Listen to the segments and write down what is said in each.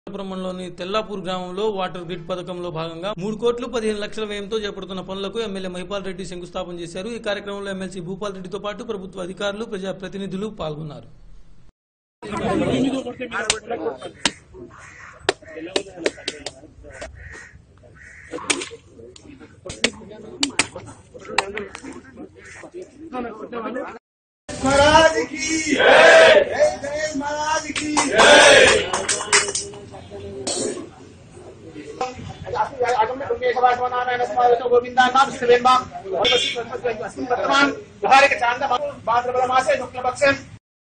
బ్రహ్మంలోని తెల్లాపూర్ గ్రామంలో water grid పథకంలో భాగంగా మూడు కోట్లు పదిహేను లక్షల వ్యయంతో చేపడుతున్న పనులకు ఎమ్మెల్యే మహిపాల్ రెడ్డి శంకుస్థాపన చేశారు ఈ కార్యక్రమంలో ఎమ్మెల్సీ భూపాల్ రెడ్డితో పాటు ప్రభుత్వ అధికారులు ప్రజాప్రతినిధులు పాల్గొన్నారు महाराज की जय जय महाराज की वर्तमान शुक्लपक्षम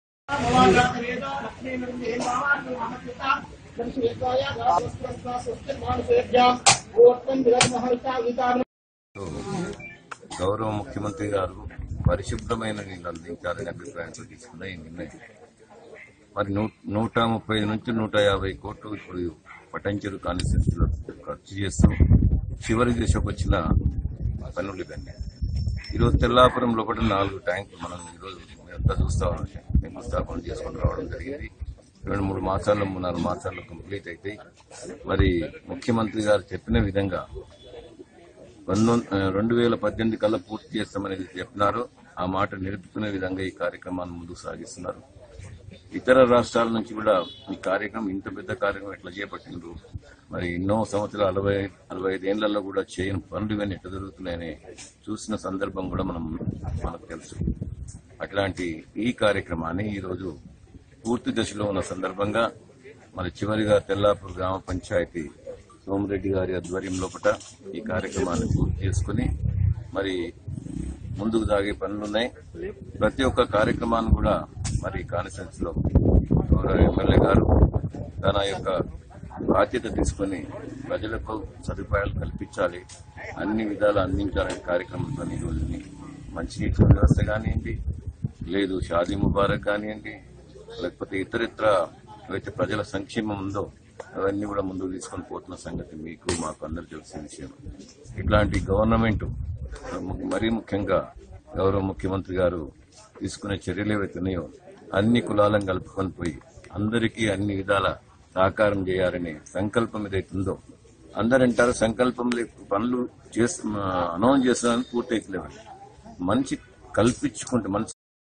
గౌరవ ముఖ్యమంత్రి గారు పరిశుభ్రమైన నీళ్లు అందించాలని అభిప్రాయంతో తీసుకున్న ఈ నిర్ణయం మరి నూ- నూట ముప్పై నుంచి నూట యాభై కోట్లు ఇప్పుడు పటంచెరు కాన్స్టిట్యూన్సీలో ఖర్చు చేస్తూ చివరి దశకు వచ్చిన పనులు ఇవన్నీ ఈరోజు తెల్లాపురం లోపల నాలుగు ట్యాంకులు మనం ఈరోజు అంతా చూస్తా ఉన్నాం శంకుస్థాపన చేసుకొని రావడం జరిగింది రెండు మూడు మాసాల్లో మూడు నాలుగు మాసాల్లో కంప్లీట్ అవుతాయి మరి ముఖ్యమంత్రి గారు చెప్పిన విధంగా పంతొమ్మిది రెండు వేల పద్దెనిమిది కల్లా పూర్తి చేస్తామని చెప్పినారు ఆ మాట నిలుపుకునే విధంగా ఈ కార్యక్రమాన్ని ముందుకు సాగిస్తున్నారు ఇతర రాష్ట్రాల నుంచి కూడా ఈ కార్యక్రమం ఇంత పెద్ద కార్యక్రమం ఎట్లా చేపట్టిండ్రు మరి ఎన్నో సంవత్సరాలు అరవై అరవై ఐదేళ్లలో కూడా చేయని పనులు ఇవన్నీ ఎట్లా జరుగుతున్నాయని చూసిన సందర్భం కూడా మనం మనకు తెలుసు అట్లాంటి ఈ కార్యక్రమాన్ని ఈరోజు పూర్తి దశలో ఉన్న సందర్భంగా మరి చివరిగా తెల్లాపూర్ గ్రామ పంచాయతీ సోమిరెడ్డి గారి ఆధ్వర్యం లోపల ఈ కార్యక్రమాన్ని పూర్తి చేసుకుని మరి ముందుకు సాగే పనులున్నాయి ప్రతి ఒక్క కార్యక్రమాన్ని కూడా మరి కాన్ఫరెన్స్ లో గౌరవ ఎమ్మెల్యే గారు తన యొక్క బాధ్యత తీసుకుని ప్రజలకు సదుపాయాలు కల్పించాలి అన్ని విధాలు అందించాలనే కార్యక్రమంతో ఈ రోజుని మంచినీటి వ్యవస్థ కానివ్వండి లేదు షాదీ ముబారక్ కానివ్వండి లేకపోతే ఇతరితర ఏవైతే ప్రజల సంక్షేమం ఉందో అవన్నీ కూడా ముందుకు తీసుకొని పోతున్న సంగతి మీకు మాకు అందరు తెలిసిన విషయం ఇట్లాంటి గవర్నమెంట్ మరీ ముఖ్యంగా గౌరవ ముఖ్యమంత్రి గారు తీసుకునే చర్యలు ఏవైతే ఉన్నాయో అన్ని కులాలను కలుపుకొని పోయి అందరికీ అన్ని విధాల సహకారం చేయాలనే సంకల్పం ఏదైతుందో అందరంటారు సంకల్పం లేక పనులు చేస్తు అనౌన్స్ చేస్తున్నారని పూర్తి అయితలేవండి మనిషి కల్పించుకుంటే మనసు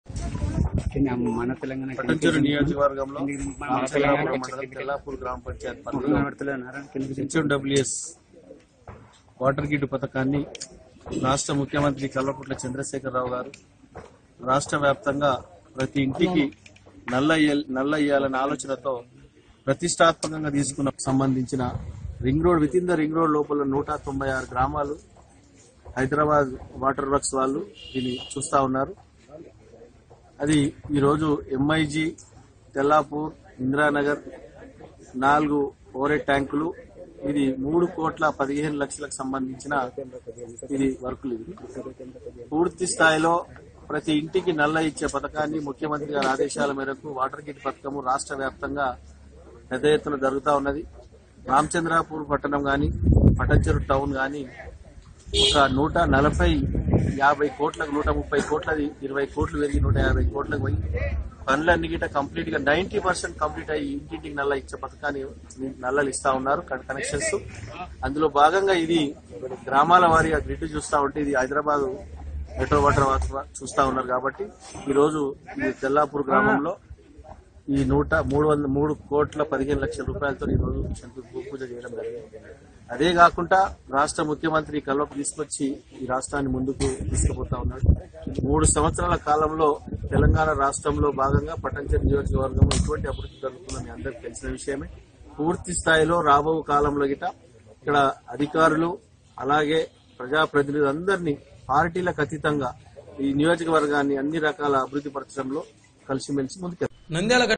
మన తెలంగాణ పట్టంచెరు నియోజకవర్గంలో మన తెల్లాపూర్ మండలం తెల్లాపూర్ గ్రామ పంచాయత్ పరిధిలో హెచ్ఎండబ్ల్యూఎస్ వాటర్ గిడ్ పథకాన్ని రాష్ట్ర ముఖ్యమంత్రి కల్వకుంట్ల చంద్రశేఖరరావు గారు రాష్ట్ర వ్యాప్తంగా ప్రతి ఇంటికి నల్ల ఇయ్య- నల్ల ఇయ్యాలనే ఆలోచనతో ప్రతిష్టాత్మకంగా తీసుకున్న సంబంధించిన ring road with in the ring road లోపల నూట తొంభై ఆరు గ్రామాలు హైదరాబాద్ వాటర్ వర్క్స్ వాళ్ళు దీన్ని చూస్తా ఉన్నారు అది ఈరోజు ఎంఐజీ తెల్లాపూర్ ఇందిరానగర్ నాలుగు ఓవరెడ్ ట్యాంకులు ఇది మూడు కోట్ల పదిహేను లక్షలకు సంబంధించిన ఇది వర్కులు ఇవి పూర్తి స్థాయిలో ప్రతి ఇంటికి నల్ల ఇచ్చే పథకాన్ని ముఖ్యమంత్రి గారి ఆదేశాల మేరకు వాటర్ గిట్ పథకము రాష్ట్ర వ్యాప్తంగా పెద్ద ఎత్తున జరుగుతా ఉన్నది రామచంద్రాపూర్ పట్టణం గాని పటంచెరు టౌన్ గాని ఒక నూట నలభై యాభై కోట్లకు నూట ముప్పై కోట్లది ఇరవై కోట్లు పెరిగి నూట యాభై కోట్లకు పోయి పనులన్నీ గిట్ట కంప్లీట్ గా నైన్టీ పర్సెంట్ కంప్లీట్ అయ్యి ఇంటింటికి నల్ల ఇచ్చే పథకాన్ని నల్లలు ఇస్తా ఉన్నారు కన్- కనెక్షన్స్ అందులో భాగంగా ఇది గ్రామాల వారీగా గ్రిడ్ చూస్తా ఉంటే ఇది హైదరాబాద్ మెట్రో వాటర్ వా- చూస్తా ఉన్నారు కాబట్టి ఈ రోజు ఈ తెల్లాపూర్ గ్రామంలో ఈ నూట మూడు వందల మూడు కోట్ల పదిహేను లక్షల రూపాయలతో ఈ రోజు శంకు పూజ చేయడం జరిగింది అదే కాకుండా రాష్ట్ర ముఖ్యమంత్రి కల్వకు తీసుకొచ్చి ఈ రాష్ట్రాన్ని ముందుకు తీసుకుపోతా ఉన్నాడు మూడు సంవత్సరాల కాలంలో తెలంగాణ రాష్ట్రంలో భాగంగా పట్టంచెరు నియోజకవర్గం ఎటువంటి అభివృద్ధి జరుగుతుందని మీ అందరికీ తెలిసిన విషయమే పూర్తి స్థాయిలో రాబో కాలంలో గిట ఇక్కడ అధికారులు అలాగే ప్రజాప్రతినిధులందరినీ పార్టీలకు అతీతంగా ఈ నియోజకవర్గాన్ని అన్ని రకాల అభివృద్ధి పరచడంలో కలిసిమెలిసి ముందుకు నంద్యాల